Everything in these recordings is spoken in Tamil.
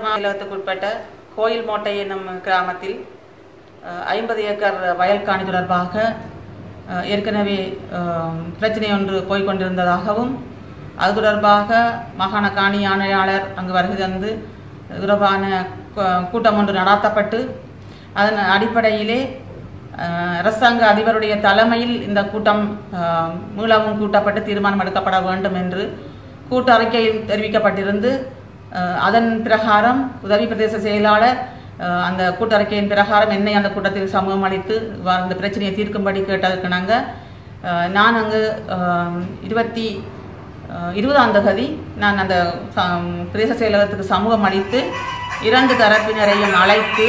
மாநிலத்துக்குட்பட்ட கோயில் மோட்டை என்னும் கிராமத்தில் ஐம்பது ஏக்கர் வயல் காணி தொடர்பாக அஹ், ஏற்கனவே அஹ், பிரச்சனை ஒன்று போய்கொண்டிருந்ததாகவும் அது தொடர்பாக மாகாண காணி ஆணையாளர் அங்கு வருகை தந்து இது தொடர்பான கூ- கூட்டம் ஒன்று நடாத்தப்பட்டு அதன் அடிப்படையிலே அஹ், அரசாங்க அதிபருடைய தலைமையில் இந்த கூட்டம் அஹ், மீளவும் கூட்டப்பட்டு தீர்மானம் எடுக்கப்பட வேண்டும் என்று கூட்டு அறிக்கையில் தெரிவிக்கப்பட்டிருந்து அஹ், அதன் பிரகாரம் உதவி பிரதேச செயலாளர் அஹ், அந்த கூட்டறிக்கையின் பிரகாரம் என்னை அந்த கூட்டத்தில் சமூகம் அளித்து வ- அந்த பிரச்சனையை தீர்க்கும்படி கேட்டதற்கு நாங்கள் நான் அங்கு அஹ், இருபத்தி அஹ், இருபதாம் தேதி நான் அந்த ச- பிரதேச செயலகத்துக்கு சமூகம் அளித்து இரண்டு தரப்பினரையும் அழைத்து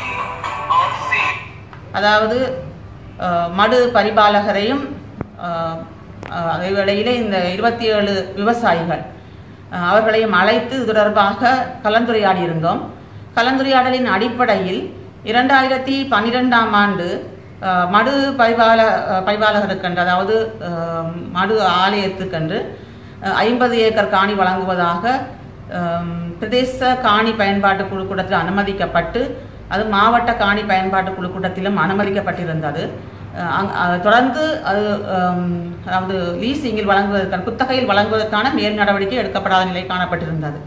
அதாவது அஹ், மடு பரிபாலகரையும் அஹ், அஹ், அதே வேளையிலே இந்த இருபத்தி ஏழு விவசாயிகள் அஹ், அவர்களையும் அழைத்து இது தொடர்பாக கலந்துரையாடி இருந்தோம் கலந்துரையாடலின் அடிப்படையில் இரண்டாயிரத்தி பன்னிரெண்டாம் ஆண்டு அஹ், மடு பரிபால அஹ், பரிபாலகருக்கென்று அதாவது அஹ், மடு ஆலயத்துக்கென்று ஐம்பது ஏக்கர் காணி வழங்குவதாக அஹ், பிரதேச காணி பயன்பாட்டு குழு கூட்டத்தில் அனுமதிக்கப்பட்டு அது மாவட்ட காணி பயன்பாட்டு குழு கூட்டத்திலும் அனுமதிக்கப்பட்டிருந்தது அஹ் அங்- அஹ் தொடர்ந்து அது அம், அதாவது லீசிங்கில் வழங்குவதற்கான குத்தகையில் வழங்குவதற்கான மேல் நடவடிக்கை எடுக்கப்படாத நிலை காணப்பட்டிருந்தது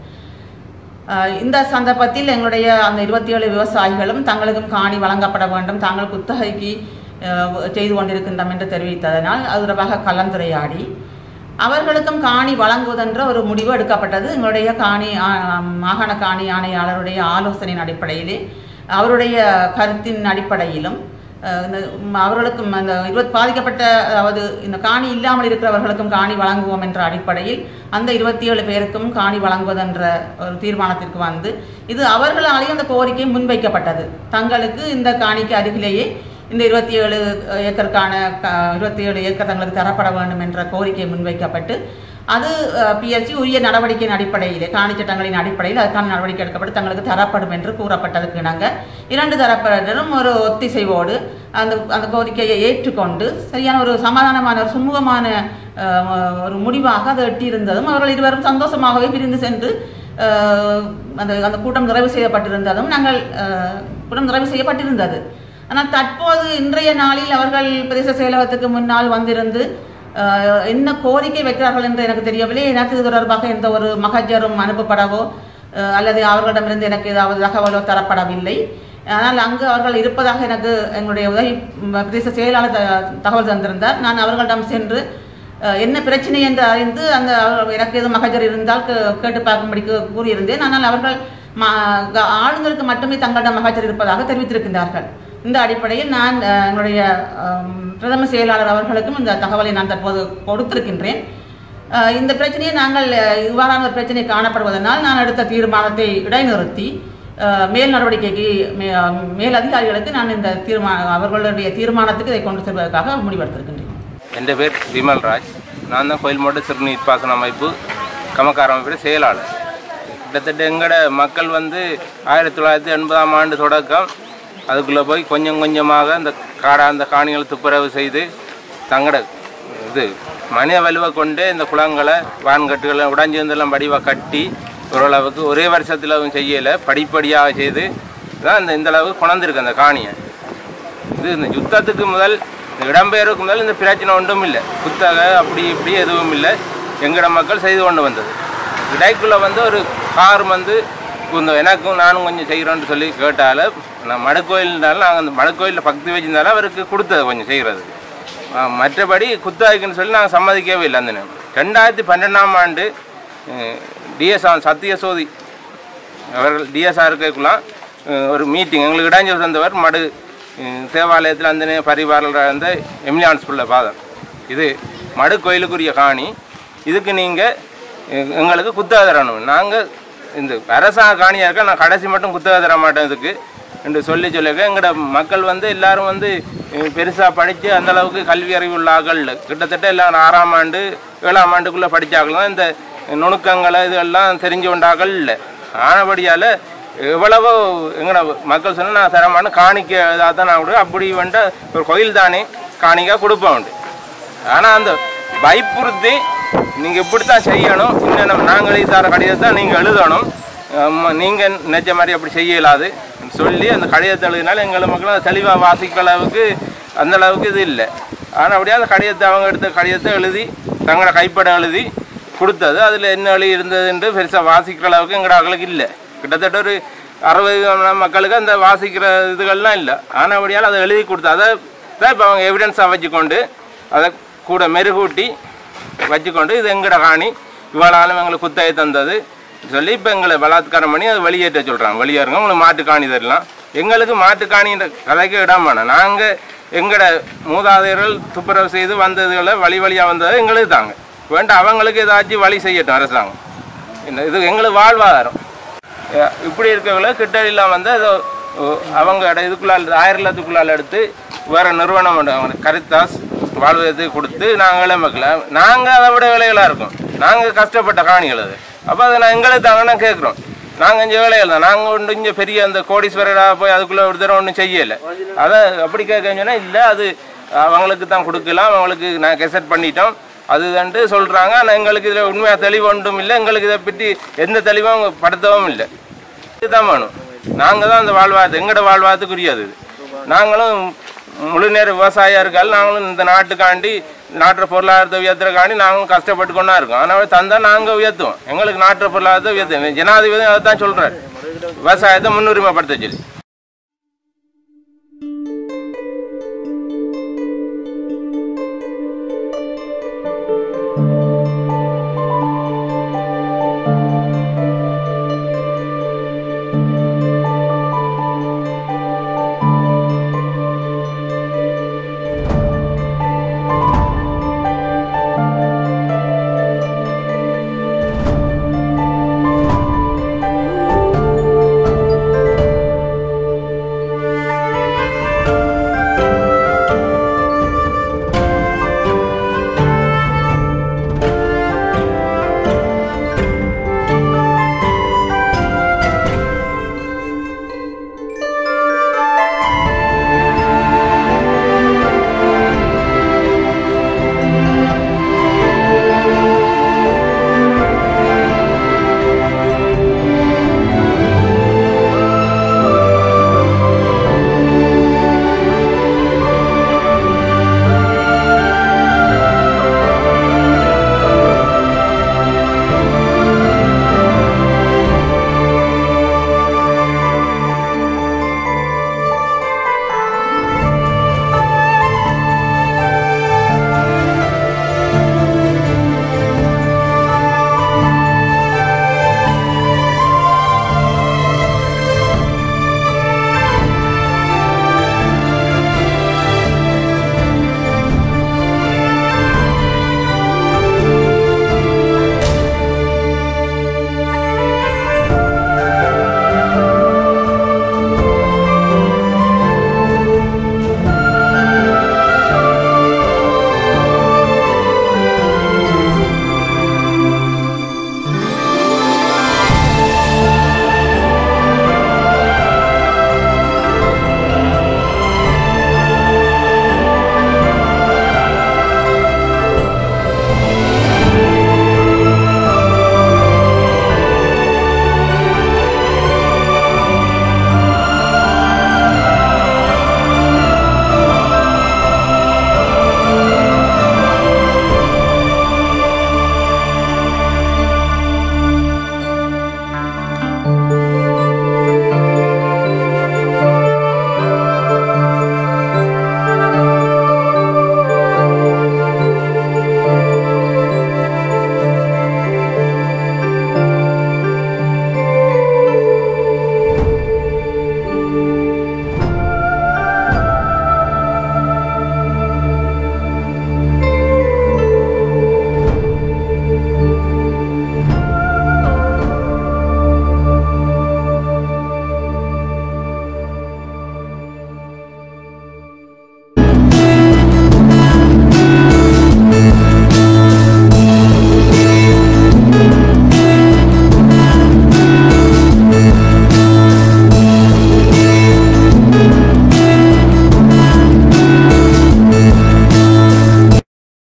அஹ் இந்த சந்தர்ப்பத்தில் எங்களுடைய அந்த இருபத்தி ஏழு விவசாயிகளும் தங்களுக்கும் காணி வழங்கப்பட வேண்டும் தாங்கள் குத்தகைக்கு அஹ், செய்து கொண்டிருக்கின்றோம் என்று தெரிவித்ததனால் அது தொடர்பாக கலந்துரையாடி அவர்களுக்கும் காணி வழங்குவதென்ற ஒரு முடிவு எடுக்கப்பட்டது எங்களுடைய காணி ஆ- மாகாண காணி ஆணையாளருடைய ஆலோசனையின் அடிப்படையிலே அவருடைய கருத்தின் அடிப்படையிலும் அஹ், இந்த ம், அவர்களுக்கும் அந்த இருபத் பாதிக்கப்பட்ட அதாவது இந்த காணி இல்லாமல் இருக்கிறவர்களுக்கும் காணி வழங்குவோம் என்ற அடிப்படையில் அந்த இருபத்தி ஏழு பேருக்கும் காணி வழங்குவதென்ற ஒரு தீர்மானத்திற்கு வந்து இது அவர்களாலேயும் அந்த கோரிக்கை முன்வைக்கப்பட்டது தங்களுக்கு இந்த காணிக்கு அருகிலேயே இந்த இருபத்தி ஏழு ஏக்கருக்கான இருபத்தி ஏழு ஏக்கர் தங்களுக்கு தரப்பட வேண்டும் என்ற கோரிக்கை முன்வைக்கப்பட்டு அது பிஎஸ்சி உரிய நடவடிக்கையின் அடிப்படையிலே காணி சட்டங்களின் அடிப்படையில் அதுக்கான நடவடிக்கை எடுக்கப்பட்டு தங்களுக்கு தரப்படும் என்று கூறப்பட்டதுக்கு இணங்க இரண்டு தரப்பினரும் ஒரு ஒத்திசைவோடு அந்த அந்த கோரிக்கையை ஏற்றுக்கொண்டு சரியான ஒரு சமாதானமான ஒரு சுமூகமான அஹ், ஒரு முடிவாக அது எட்டியிருந்ததும் அவர்கள் இருவரும் சந்தோஷமாகவே பிரிந்து சென்று அஹ், அந்த அந்த கூட்டம் நிறைவு செய்யப்பட்டிருந்ததும் நாங்கள் அஹ், கூட்டம் நிறைவு செய்யப்பட்டிருந்தது ஆனால் தற்போது இன்றைய நாளில் அவர்கள் பிரதேச செயலகத்துக்கு முன்னால் வந்திருந்து அஹ், என்ன கோரிக்கை வைக்கிறார்கள் என்று எனக்கு தெரியவில்லை எனக்கு இது தொடர்பாக எந்த ஒரு மகஜரும் அனுப்பப்படவோ அஹ், அல்லது அவர்களிடமிருந்து எனக்கு ஏதாவது தகவலோ தரப்படவில்லை ஆனால் அங்கு அவர்கள் இருப்பதாக எனக்கு எங்களுடைய உதவி ம், பிரதேச செயலாளர் த- தகவல் தந்திருந்தார் நான் அவர்களிடம் சென்று அஹ், என்ன பிரச்சனை என்று அறிந்து அந்த அவர் எனக்கு எதுவும் மகஜர் இருந்தால் கே- கேட்டு பார்க்கும்படி கூ- கூறியிருந்தேன் ஆனால் அவர்கள் ம- க- ஆளுநருக்கு மட்டுமே தங்களிடம் மகஜர் இருப்பதாக தெரிவித்திருக்கின்றார்கள் இந்த அடிப்படையில் நான் அஹ், எங்களுடைய அம், பிரதம செயலாளர் அவர்களுக்கும் இந்த தகவலை நான் தற்போது கொடுத்திருக்கின்றேன் அஹ், இந்த பிரச்சனையை நாங்கள் அஹ், இவ்வாறான ஒரு பிரச்சனை காணப்படுவதனால் நான் எடுத்த தீர்மானத்தை இடைநிறுத்தி அஹ், மேல் நடவடிக்கைக்கு மே- மேல் அதிகாரிகளுக்கு நான் இந்த தீர்மான அவர்களுடைய தீர்மானத்துக்கு இதை கொண்டு செல்வதற்காக முடிவெடுத்திருக்கின்றேன் என் பேர் விமல்ராஜ் நான் தான் கோயில் மாவட்ட சிறுநீர் பாசன அமைப்பு கமக்கார அமைப்பில் செயலாளர் கிட்டத்தட்ட எங்களோட மக்கள் வந்து ஆயிரத்தி தொள்ளாயிரத்தி எண்பதாம் ஆண்டு தொடக்கம் அதுக்குள்ளே போய் கொஞ்சம் கொஞ்சமாக அந்த காடா அந்த காணிகளை துப்புரவு செய்து தங்களோட இது மனித வலுவை கொண்டு இந்த குளங்களை வான்கட்டுகளை உடஞ்சிருந்தெல்லாம் வடிவாக கட்டி ஓரளவுக்கு ஒரே வருஷத்தில் செய்யலை படிப்படியாக செய்து தான் இந்த இந்த அளவுக்கு கொணர்ந்துருக்கு அந்த காணியை இது இந்த யுத்தத்துக்கு முதல் இந்த இடம்பெயருக்கு முதல் இந்த பிரச்சனை ஒன்றும் இல்லை குத்தகை அப்படி இப்படி எதுவும் இல்லை எங்கட மக்கள் செய்து கொண்டு வந்தது இடைக்குள்ளே வந்து ஒரு கார் வந்து இந்த எனக்கும் நானும் கொஞ்சம் செய்கிறோன்னு சொல்லி கேட்டால நான் மடக்கோயில்னாலும் நாங்கள் அந்த மடக்கோயிலில் பக்தி வச்சிருந்தாலும் அவருக்கு கொடுத்தது கொஞ்சம் செய்கிறது மற்றபடி குத்தகைக்குன்னு சொல்லி நாங்கள் சம்மதிக்கவே இல்லை அந்த நேரம் ரெண்டாயிரத்தி பன்னெண்டாம் ஆண்டு டிஎஸ் சத்தியசோதி அவர்கள் டிஎஸ்ஆருக்குலாம் ஒரு மீட்டிங் எங்களுக்கு இடைஞ்சல் தந்தவர் மடு அஹ், தேவாலயத்தில் அந்த நே- பரிவாரராக இருந்த எம்லியான் ஸ்கூலில் பாதம் இது மடு கோயிலுக்குரிய காணி இதுக்கு நீங்கள் எங்களுக்கு குத்தகை தரணும் நாங்கள் இந்த அரசாங்க காணியாக இருக்க நான் கடைசி மட்டும் குத்தகை தர மாட்டேன் இதுக்கு என்று சொல்லி சொல்லியிருக்க எங்களோட மக்கள் வந்து எல்லாரும் வந்து பெருசாக படித்து அந்த அளவுக்கு கல்வி அறிவு உள்ள ஆக்கள் இல்லை கிட்டத்தட்ட எல்லாம் ஆறாம் ஆண்டு ஏழாம் ஆண்டுக்குள்ளே படித்தாக்கள் தான் இந்த நுணுக்கங்களை இதெல்லாம் தெரிஞ்சு கொண்டாக்கள் இல்லை ஆனபடியால் எவ்வளவோ எங்கட மக்கள் சொன்னால் நான் தரமான காணிக்க இதாக தான் நான் கொடுக்க அப்படி வந்துட்டு ஒரு கோயில் தானே காணிக்கா கொடுப்பேன் உண்டு ஆனால் அந்த பயப்புறுத்தி நீங்கள் இப்படி தான் செய்யணும் இன்னும் நம்ம நாங்கள் எழுதி தர கடிதத்தை தான் நீங்கள் எழுதணும் நீங்கள் நினைச்ச மாதிரி அப்படி செய்ய இயலாது சொல்லி அந்த கடிதத்தை எழுதினால எங்களை மக்கள் அதை தெளிவாக வாசிக்கிற அளவுக்கு அந்த அளவுக்கு இது இல்லை ஆனால் அப்படியே அந்த கடிதத்தை அவங்க எடுத்த கடிதத்தை எழுதி தங்களோட கைப்பட எழுதி கொடுத்தது அதில் என்ன எழுதி இருந்ததுன்ட்டு பெருசாக வாசிக்கிற அளவுக்கு எங்களோட ஆக்களுக்கு இல்லை கிட்டத்தட்ட ஒரு அறுபது மக்களுக்கு அந்த வாசிக்கிற இதுகள்லாம் இல்லை ஆனால் அப்படியால் அதை எழுதி கொடுத்து அதை தான் இப்போ அவங்க எவிடன்ஸாக வச்சுக்கொண்டு அதை கூட மெருகூட்டி வச்சுக்கொண்டு இது எங்கட காணி இவ்வளோ ஆளும் எங்களுக்கு குத்தகை தந்தது சொல்லி இப்போ எங்களை பலாத்காரம் பண்ணி அதை வெளியேற்ற சொல்கிறாங்க வெளியேறுங்க உங்களுக்கு மாட்டு காணி தரலாம் எங்களுக்கு மாட்டு காணின்ற கதைக்கு இடம் வேணாம் நாங்கள் எங்களோட மூதாதையர்கள் துப்புரவு செய்து வந்ததுகளை வழி வழியாக வந்தது எங்களுக்கு தாங்க வேண்டாம் அவங்களுக்கு ஏதாச்சும் வழி செய்யட்டும் அரசாங்கம் என்ன இது எங்களுக்கு வாழ்வாதாரம் அஹ் இப்படி இருக்கவங்கள கிட்ட இல்லாமல் வந்து ஏதோ ஓ, அவங்க இட- இதுக்குள்ளால ஆயிரத்துக்குள்ளால எடுத்து வேற நிறுவனம் உண்டு. அவங்க கரித்தாஸ் வாழ்வதற்கு கொடுத்து நாங்களே மக்களை நாங்கள் அதை விட விலைகளாக இருக்கோம் நாங்கள் கஷ்டப்பட்ட காணிகள் அது அப்போ அதை நான் எங்களுக்கு தாங்க கேட்குறோம் நாங்கள் இங்கே வேலைகள் தான் நாங்கள் ஒன்று இங்கே பெரிய அந்த கோடீஸ்வரராக போய் அதுக்குள்ளே ஒரு தடவை ஒன்றும் செய்யலை அதை அப்படி கேட்க சொன்னால் இல்லை அது அவங்களுக்கு தான் கொடுக்கலாம் அவங்களுக்கு நான் கெசட் பண்ணிட்டோம் அதுதான்ட்டு சொல்கிறாங்க ஆனால் எங்களுக்கு இதில் உண்மையாக தெளிவு ஒன்றும் இல்லை எங்களுக்கு இதை பற்றி எந்த தெளிவும் அவங்க படுத்தவும் இல்லை இதுதான் வேணும் நாங்கள் தான் அந்த வாழ்வாதாரத்து எங்களோட வாழ்வாதாரத்துக்குரியது இது நாங்களும் முழு நேர விவசாயியாக இருக்கால் நாங்களும் இந்த நாட்டுக்காண்டி நாட்டு பொருளாதாரத்தை உயர்த்துறக்காண்டி நாங்களும் கஷ்டப்பட்டு கொண்டா இருக்கோம் ஆனால் தந்தால் நாங்கள் உயர்த்துவோம் எங்களுக்கு நாட்டு பொருளாதாரத்தை உயர்த்துவோம் ஜனாதிபதி அதை தான் சொல்கிறார் விவசாயத்தை முன்னுரிமைப்படுத்த சொல்லி